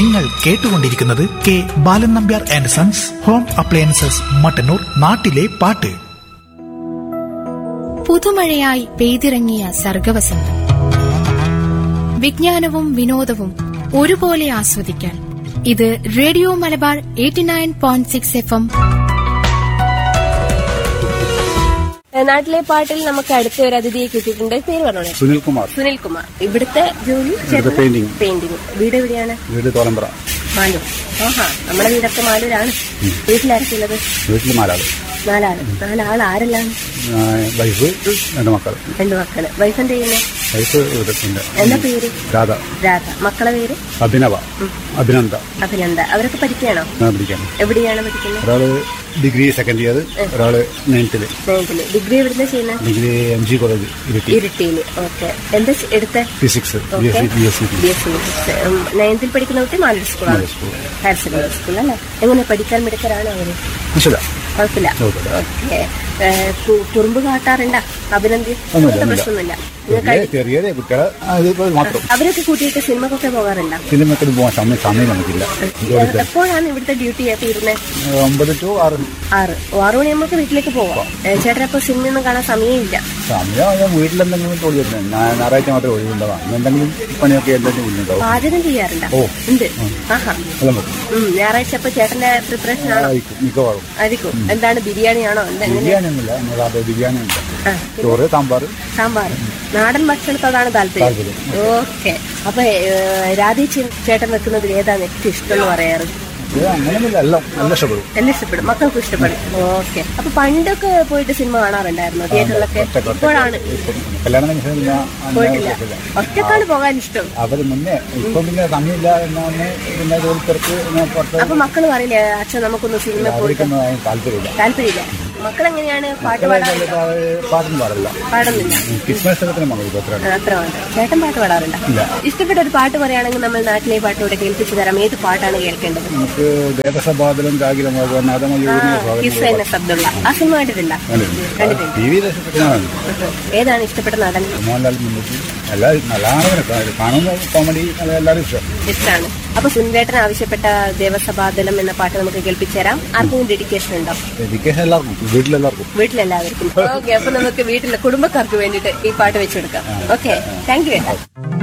നിങ്ങൾ കേട്ടുകൊണ്ടിരിക്കുന്നത് K Balan Nambiar and sons home appliances Mattannur നാട്ടിലെ പാട്ട് പുതുമഴയായി പെയ്തിറങ്ങിയ സർഗവസന്തം വിജ്ഞാനവും വിനോദവും ഒരുപോലെ ആസ്വദിക്കാൻ ഇത് radio Malabar eighty nine point six F M നാട്ടിലെ പാട്ടിൽ നമുക്ക് അടുത്ത ഒരു അതിഥിയെ കിട്ടിയിട്ടുണ്ട് പേര് പറഞ്ഞോളെ സുനിൽ കുമാർ സുനിൽ കുമാർ ഇവിടുത്തെ ജോലി ഇവിടുത്തെ painting. പെയിന്റിങ് വീട് എവിടെയാണ് വീട് തോലമ്പ്ര മാലൂർ ആഹാ നമ്മുടെ വീടൊക്കെ മാലൂരാണ് വീട്ടിലാർക്കുള്ളത് വീട്ടിൽ നാലാള് നാലാള് നാലാൾ ആരെല്ലാം ആ, വൈഫ് രണ്ട് മക്കൾ രണ്ടു മക്കള് വൈഫ് എന്ത് ചെയ്യുന്നത് വൈഫ് വീട്ടിലുണ്ട് എന്താ പേര് രാധ രാധ മക്കളെ പേര് അഭിനവ അഭിനന്ദ അഭിനന്ദ അവരൊക്കെ പഠിക്കുകയാണോ ഞാൻ പഠിക്കാൻ എവിടെയാണ് പഠിക്കുന്നത് ഒരാള് ഡിഗ്രി സെക്കൻഡ് ഇയർ ഒരാള് നയൻത്തില് നയൻത്തില് ഡിഗ്രി എവിടുന്ന ചെയ്യുന്നത് degree M G college Iritty ഇരിട്ടിയില് ഓക്കെ എന്താ ചെ- എടുത്തേ physics B S C B S C B S C physics നയൻത്തിൽ പഠിക്കുന്ന കുട്ടി മാലൂർ സ്കൂളാണ് Maloor school. Higher secondary school അല്ലേ എങ്ങനെ പഠിക്കാൻ മിടുക്കരാണോ അവര് മനസ്സില കുഴപ്പമില്ല കുഴപ്പമില്ല. ഓക്കെ കുറുമ്പ് കാട്ടാറുണ്ടാ അഭിനന്ദി ഒന്നുമില്ല, അങ്ങനത്തെ ഒന്നുമില്ല. പ്രശ്നമൊന്നുമില്ല ചെറിയ നിങ്ങൾക്ക് ചെറിയ കുട്ടികളെ അത് മാത്രം അവരൊക്കെ കൂട്ടിയിട്ട് സിനിമക്കൊക്കെ പോകാറുണ്ടോ സിനിമക്കൊന്നും പോകാൻ സമയം സമയം നമുക്കില്ല ജോലിക്ക് എപ്പോഴാണ് ഇവിടുത്തെ ഡ്യൂട്ടി തീരുന്നത് ഒമ്പത് ടു ആറ് ആറ് ഓ, ആറ് മണി നമുക്ക് വീട്ടിലേക്ക് പോവാം ചേട്ടൻ അപ്പൊ സിനിമയൊന്നും കാണാൻ സമയമില്ല സമയം ഞാൻ വീട്ടിലെന്തെങ്കിലും തൊഴിൽ വരുന്നത് ഞാൻ ഞായറാഴ്ച മാത്രമേ ഒഴിവുണ്ടാവാം എന്തെങ്കിലും പണിയൊക്കെ എന്തെങ്കിലും വീട്ടിലുണ്ടാവും പാചകം ചെയ്യാറുണ്ടോ ഓ. ഉണ്ട് ആഹാ എല്ലാം വെക്കും ഉം, ഞായറാഴ്ച അപ്പൊ ചേട്ടന്റെ പ്രിപ്പറേഷൻ ആണോ ആയിരിക്കും മിക്കവാറും ആയിരിക്കും എന്താണ് ബിരിയാണിയാണോ എന്താ എങ്ങനെ ബിരിയാണി ഒന്നുമില്ല നമ്മൾ അത് ബിരിയാണി ഉണ്ട് ആ, ചോറ് സാമ്പാർ സാമ്പാർ നാടൻ ഭക്ഷണത്തോടാണ് താല്പര്യം താല്പര്യം. ഓക്കെ അപ്പൊ രാധേ ചേട്ടൻ വെക്കുന്നതിൽ ഏതാണ് ഏറ്റവും ഇഷ്ടം എന്ന് പറയാറ് ഇത് അങ്ങനെയൊന്നുമില്ല എല്ലാം നല്ല ഇഷ്ടപ്പെടും എല്ലാം ഇഷ്ടപ്പെടും മക്കൾക്ക് ഇഷ്ടപ്പെടും ഓക്കെ അപ്പൊ പണ്ടൊക്കെ പോയിട്ട് സിനിമ കാണാറുണ്ടായിരുന്നു തിയേറ്ററിലൊക്കെ ഒറ്റ- ഒറ്റ- ഇപ്പോഴാണ് ഇപ്പം കല്യാണം കഴിഞ്ഞ ശേഷം ഞാൻ അങ്ങനെ പോയിട്ടില്ല പോയിട്ടില്ല. ഒറ്റക്കാണ് പോകാൻ ഇഷ്ടം അവര് മുന്നേ ഇപ്പൊ പിന്നെ സമയമില്ല എന്നാണ് പിന്നെ ജോലി തിരക്ക് ഞാൻ പുറത്ത് അപ്പൊ മക്കള് പറയില്ലേ അച്ഛൻ നമുക്കൊന്ന് സിനിമ പോയിട്ട് അവർക്കൊന്നും അതിന് താല്പര്യമില്ല താല്പര്യമില്ല മക്കളെങ്ങനെയാണ് പാട്ട് മക്കളെ പാടാൻ ചിലപ്പോൾ പാട്ടൊന്നും പാടില്ല പാടുന്നില്ല ക്രിസ്മസ് ഒക്കെ മകൾ പത്രാണ് ആ, അത്ര വേണ്ട ചേട്ടൻ പാട്ട് പാടാറുണ്ടോ ഇല്ല. ഇഷ്ടപ്പെട്ട ഒരു പാട്ട് പറയുകയാണെങ്കിൽ നമ്മൾ നാട്ടിലെ പാട്ടോടെ കേൾപ്പിച്ചു തരാം ഏത് പാട്ടാണ് കേൾക്കേണ്ടത് നമുക്ക് ദേവസഭാതലും കാകിലും കിസ് എന്ന ശബ്ദമുള്ള ആ സിനിമ കണ്ടിട്ടുണ്ടോ കണ്ടിട്ടുണ്ട് ടി വിയിൽ ഇഷ്ടപ്പെടുന്നതാണ് ഏതാണ് ഇഷ്ടപ്പെട്ട നടൻ മോഹൻലാൽ മുൻകൂട്ടി എല്ലാവരും നല്ലതാണ് കാണുന്ന കോമഡി എല്ലാവരും ഇഷ്ടം ഇഷ്ടമാണ് അപ്പൊ സുനിലേട്ടൻ ആവശ്യപ്പെട്ട ദേവസഭാതലം എന്ന പാട്ട് നമുക്ക് കേൾപ്പിച്ചു തരാം ആർക്കും ഡെഡിക്കേഷൻ ഉണ്ടോ എഡ്യൂക്കേഷൻ എല്ലാവർക്കും വീട്ടിലെല്ലാവർക്കും വീട്ടിലെല്ലാവർക്കും ഓക്കെ അപ്പൊ നമുക്ക് വീട്ടിലെ കുടുംബക്കാർക്ക് വേണ്ടിയിട്ട് ഈ പാട്ട് വെച്ചെടുക്കാം ഓക്കെ താങ്ക് യു